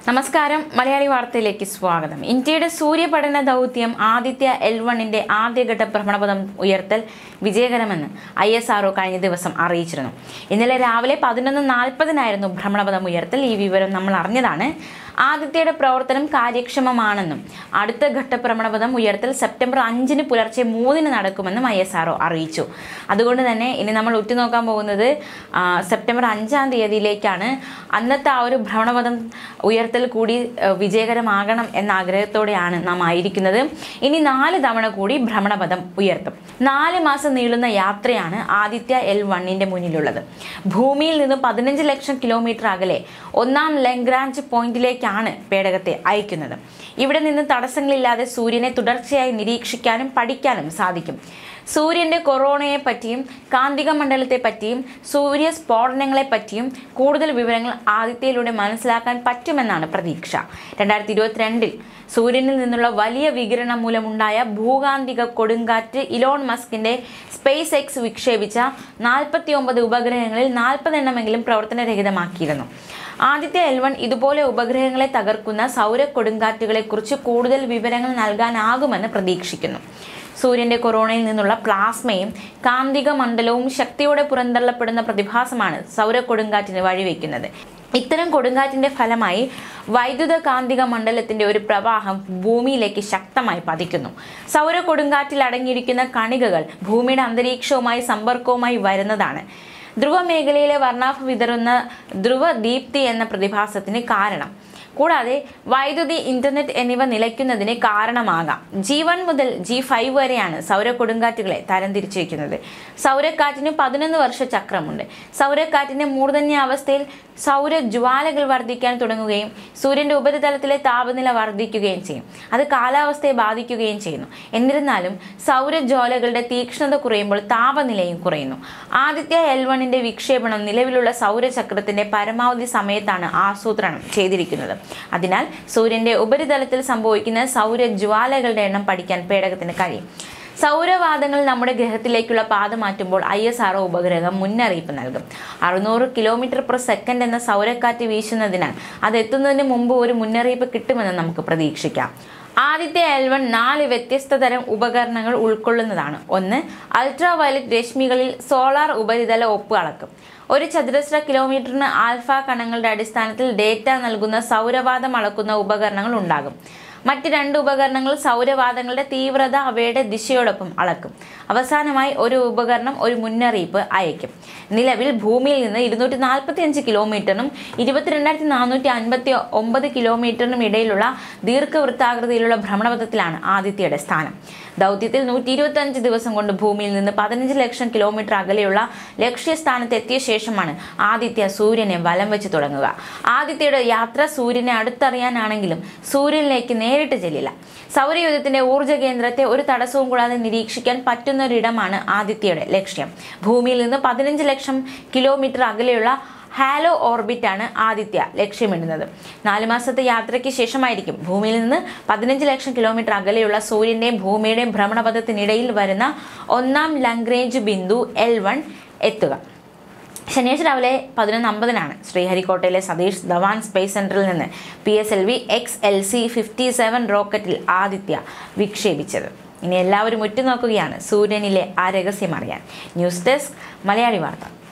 നമസ്കാരം മലയാളി വാർത്തയിലേക്ക് സ്വാഗതം ഇന്ത്യയുടെ സൂര്യപഠന ദൗത്യം ആദിത്യ എൽ വണ്ണിന്റെ ആദ്യഘട്ട ഭ്രമണപഥം ഉയർത്തൽ വിജയകരമെന്ന് ഐ എസ് ആർഒ കഴിഞ്ഞ ദിവസം അറിയിച്ചിരുന്നു ഇന്നലെ രാവിലെ പതിനൊന്ന് നാൽപ്പതിനായിരുന്നു ഭ്രമണപഥം ഉയർത്തൽ ഈ വിവരം നമ്മൾ അറിഞ്ഞതാണ് ആദിത്യയുടെ പ്രവർത്തനം കാര്യക്ഷമമാണെന്നും അടുത്ത ഘട്ട ഭ്രമണപഥം ഉയർത്തൽ സെപ്റ്റംബർ അഞ്ചിന് പുലർച്ചെ മൂന്നിന് നടക്കുമെന്നും ഐ എസ് ആർഒ അറിയിച്ചു അതുകൊണ്ട് തന്നെ ഇനി നമ്മൾ ഉറ്റുനോക്കാൻ പോകുന്നത് ആ, സെപ്റ്റംബർ അഞ്ചാം തീയതിയിലേക്കാണ് അന്നത്തെ ആ ഒരു ഭ്രമണപഥം ഉയർത്തൽ കൂടി ആ, വിജയകരമാകണം എന്ന ആഗ്രഹത്തോടെയാണ് നാം ആയിരിക്കുന്നത് ഇനി നാല് തവണ കൂടി ഭ്രമണപഥം ഉയർത്തും നാല് മാസം നീളുന്ന യാത്രയാണ് ആദിത്യ എൽ വണ്ണിന്റെ മുന്നിലുള്ളത് ഭൂമിയിൽ നിന്ന് പതിനഞ്ച് ലക്ഷം കിലോമീറ്റർ അകലെ ഒന്നാം ലഗ്രാഞ്ച് പോയിന്റിലേക്കാണ് പേടകത്തെ അയക്കുന്നത് ഇവിടെ നിന്ന് തടസ്സങ്ങളില്ലാതെ സൂര്യനെ തുടർച്ചയായി നിരീക്ഷിക്കാനും പഠിക്കാനും സാധിക്കും സൂര്യന്റെ കൊറോണയെ പറ്റിയും കാന്തിക മണ്ഡലത്തെ പറ്റിയും സൂര്യ സ്ഫോടനങ്ങളെ പറ്റിയും കൂടുതൽ വിവരങ്ങൾ ആദിത്യയിലൂടെ മനസ്സിലാക്കാൻ പറ്റുമെന്നാണ് പ്രതീക്ഷ രണ്ടായിരത്തി ഇരുപത്തിരണ്ടിൽ സൂര്യനിൽ നിന്നുള്ള വലിയ വികിരണം മൂലമുണ്ടായ ഭൂകാന്തിക കൊടുങ്കാറ്റ് ഇലോൺ മസ്കിന്റെ സ്പേസ് എക്സ് വിക്ഷേപിച്ച നാൽപ്പത്തി ഒമ്പത് ഉപഗ്രഹങ്ങളിൽ നാൽപ്പതെണ്ണമെങ്കിലും പ്രവർത്തനരഹിതമാക്കിയിരുന്നു ആദിത്യ എൽ വൺ ഇതുപോലെ ഉപഗ്രഹങ്ങളെ തകർക്കുന്ന സൗര കൊടുങ്കാറ്റുകളെക്കുറിച്ച് കൂടുതൽ വിവരങ്ങൾ നൽകാനാകുമെന്ന് പ്രതീക്ഷിക്കുന്നു സൂര്യന്റെ കൊറോണയിൽ നിന്നുള്ള പ്ലാസ്മയും കാന്തിക മണ്ഡലവും ശക്തിയോടെ പുറന്തള്ളപ്പെടുന്ന പ്രതിഭാസമാണ് സൗര കൊടുങ്കാറ്റിന് വഴിവെക്കുന്നത് ഇത്തരം കൊടുങ്കാറ്റിന്റെ ഫലമായി വൈദ്യുത കാന്തിക മണ്ഡലത്തിന്റെ ഒരു പ്രവാഹം ഭൂമിയിലേക്ക് ശക്തമായി പതിക്കുന്നു സൗര കൊടുങ്കാറ്റിൽ അടങ്ങിയിരിക്കുന്ന കണികകൾ ഭൂമിയുടെ അന്തരീക്ഷവുമായി സമ്പർക്കവുമായി വരുന്നതാണ് ധ്രുവ മേഖലയിലെ വർണ്ണാഭ വിതറുന്ന ധ്രുവ ദീപ്തി എന്ന പ്രതിഭാസത്തിന് കാരണം കൂടാതെ വൈദ്യുതി ഇന്റർനെറ്റ് എന്നിവ നിലയ്ക്കുന്നതിന് കാരണമാകാം ജി വൺ മുതൽ ജി ഫൈവ് വരെയാണ് സൗര കൊടുങ്കാറ്റുകളെ തരംതിരിച്ചിരിക്കുന്നത് സൗരക്കാറ്റിന് പതിനൊന്ന് വർഷ ചക്രമുണ്ട് സൗരക്കാറ്റിന്റെ മൂർധന്യ അവസ്ഥയിൽ സൗര ജ്വാലകൾ വർദ്ധിക്കാൻ തുടങ്ങുകയും സൂര്യന്റെ ഉപരിതലത്തിലെ താപനില വർദ്ധിക്കുകയും ചെയ്യും അത് കാലാവസ്ഥയെ ബാധിക്കുകയും ചെയ്യുന്നു എന്നിരുന്നാലും സൗരജ്വാലകളുടെ തീക്ഷ്ണത കുറയുമ്പോൾ താപനിലയും കുറയുന്നു ആദിത്യ എൽ വണ്ണിന്റെ വിക്ഷേപണം നിലവിലുള്ള സൗരചക്രത്തിന്റെ പരമാവധി സമയത്താണ് ആസൂത്രണം ചെയ്തിരിക്കുന്നത് അതിനാൽ സൂര്യന്റെ ഉപരിതലത്തിൽ സംഭവിക്കുന്ന സൗരജ്വാലകളുടെ എണ്ണം പഠിക്കാൻ പേടകത്തിന് കഴിയും സൗരവാദങ്ങൾ നമ്മുടെ ഗ്രഹത്തിലേക്കുള്ള പാത മാറ്റുമ്പോൾ ഐ എസ് ആർ ഉപഗ്രഹം മുന്നറിയിപ്പ് നൽകും അറുന്നൂറ് കിലോമീറ്റർ പെർ സെക്കൻഡ് എന്ന സൗരക്കാറ്റ് വീശുന്നതിനാൽ അത് എത്തുന്നതിന് മുമ്പ് ഒരു മുന്നറിയിപ്പ് കിട്ടുമെന്ന് നമുക്ക് പ്രതീക്ഷിക്കാം ആദ്യത്തെ എൽ വൺ നാല് വ്യത്യസ്ത തരം ഉപകരണങ്ങൾ ഉൾക്കൊള്ളുന്നതാണ് ഒന്ന് അൾട്രാ വയലറ്റ് രശ്മികളിൽ സോളാർ ഉപരിതല ഒപ്പ് അളക്കും ഒരു ചതുരശ്ര കിലോമീറ്ററിന് ആൽഫ കണങ്ങളുടെ അടിസ്ഥാനത്തിൽ ഡേറ്റ നൽകുന്ന സൗരവാദം അളക്കുന്ന ഉപകരണങ്ങൾ ഉണ്ടാകും മറ്റ് രണ്ട് ഉപകരണങ്ങൾ സൗരവാദങ്ങളുടെ തീവ്രത അവയുടെ ദിശയോടൊപ്പം അളക്കും അവസാനമായി ഒരു ഉപകരണം ഒരു മുന്നറിയിപ്പ് അയക്കും നിലവിൽ ഭൂമിയിൽ നിന്ന് ഇരുന്നൂറ്റി നാൽപ്പത്തി അഞ്ച് കിലോമീറ്ററിനും ഇരുപത്തിരണ്ടായിരത്തി നാനൂറ്റി അൻപത്തി ഒമ്പത് കിലോമീറ്ററിനും ഇടയിലുള്ള ദീർഘവൃത്താകൃതിയിലുള്ള ഭ്രമണപഥത്തിലാണ് ആദിത്യയുടെ സ്ഥാനം ദൗത്യത്തിൽ നൂറ്റി ഇരുപത്തി അഞ്ച് ദിവസം കൊണ്ട് ഭൂമിയിൽ നിന്ന് പതിനഞ്ച് ലക്ഷം കിലോമീറ്റർ അകലെയുള്ള ലക്ഷ്യസ്ഥാനത്ത് എത്തിയ ശേഷമാണ് ആദിത്യ സൂര്യനെ വലം വെച്ച് തുടങ്ങുക ആദിത്യയുടെ യാത്ര സൂര്യനെ അടുത്തറിയാനാണെങ്കിലും സൂര്യനിലേക്ക് നേരിട്ട് ചെല്ലില്ല സൗരയൂഥത്തിന്റെ ഊർജ്ജ കേന്ദ്രത്തെ ഒരു തടസ്സവും കൂടാതെ നിരീക്ഷിക്കാൻ പറ്റുന്ന ഒരിടമാണ് ആദിത്യയുടെ ലക്ഷ്യം ഭൂമിയിൽ നിന്ന് പതിനഞ്ച് ലക്ഷം കിലോമീറ്റർ അകലെയുള്ള ഹാലോ ഓർബിറ്റാണ് ആദിത്യ ലക്ഷ്യമിടുന്നത് നാല് മാസത്തെ യാത്രയ്ക്ക് ശേഷമായിരിക്കും ഭൂമിയിൽ നിന്ന് പതിനഞ്ച് ലക്ഷം കിലോമീറ്റർ അകലെയുള്ള സൂര്യന്റെയും ഭൂമിയുടെയും ഭ്രമണപഥത്തിനിടയിൽ വരുന്ന ഒന്നാം ലംഗ്രേഞ്ച് ബിന്ദു എൽ വൺ എത്തുക ശനിയാഴ്ച രാവിലെ പതിനൊന്ന് അമ്പതിനാണ് ശ്രീഹരിക്കോട്ടയിലെ സതീഷ് ധവാൻ സ്പേസ് സെന്ററിൽ നിന്ന് P S L V X L C fifty seven റോക്കറ്റിൽ ആദിത്യ വിക്ഷേപിച്ചത് ഇനി എല്ലാവരും ഉറ്റുനോക്കുകയാണ് സൂര്യനിലെ ആ രഹസ്യം അറിയാൻ ന്യൂസ് ഡെസ്ക് മലയാളി വാർത്ത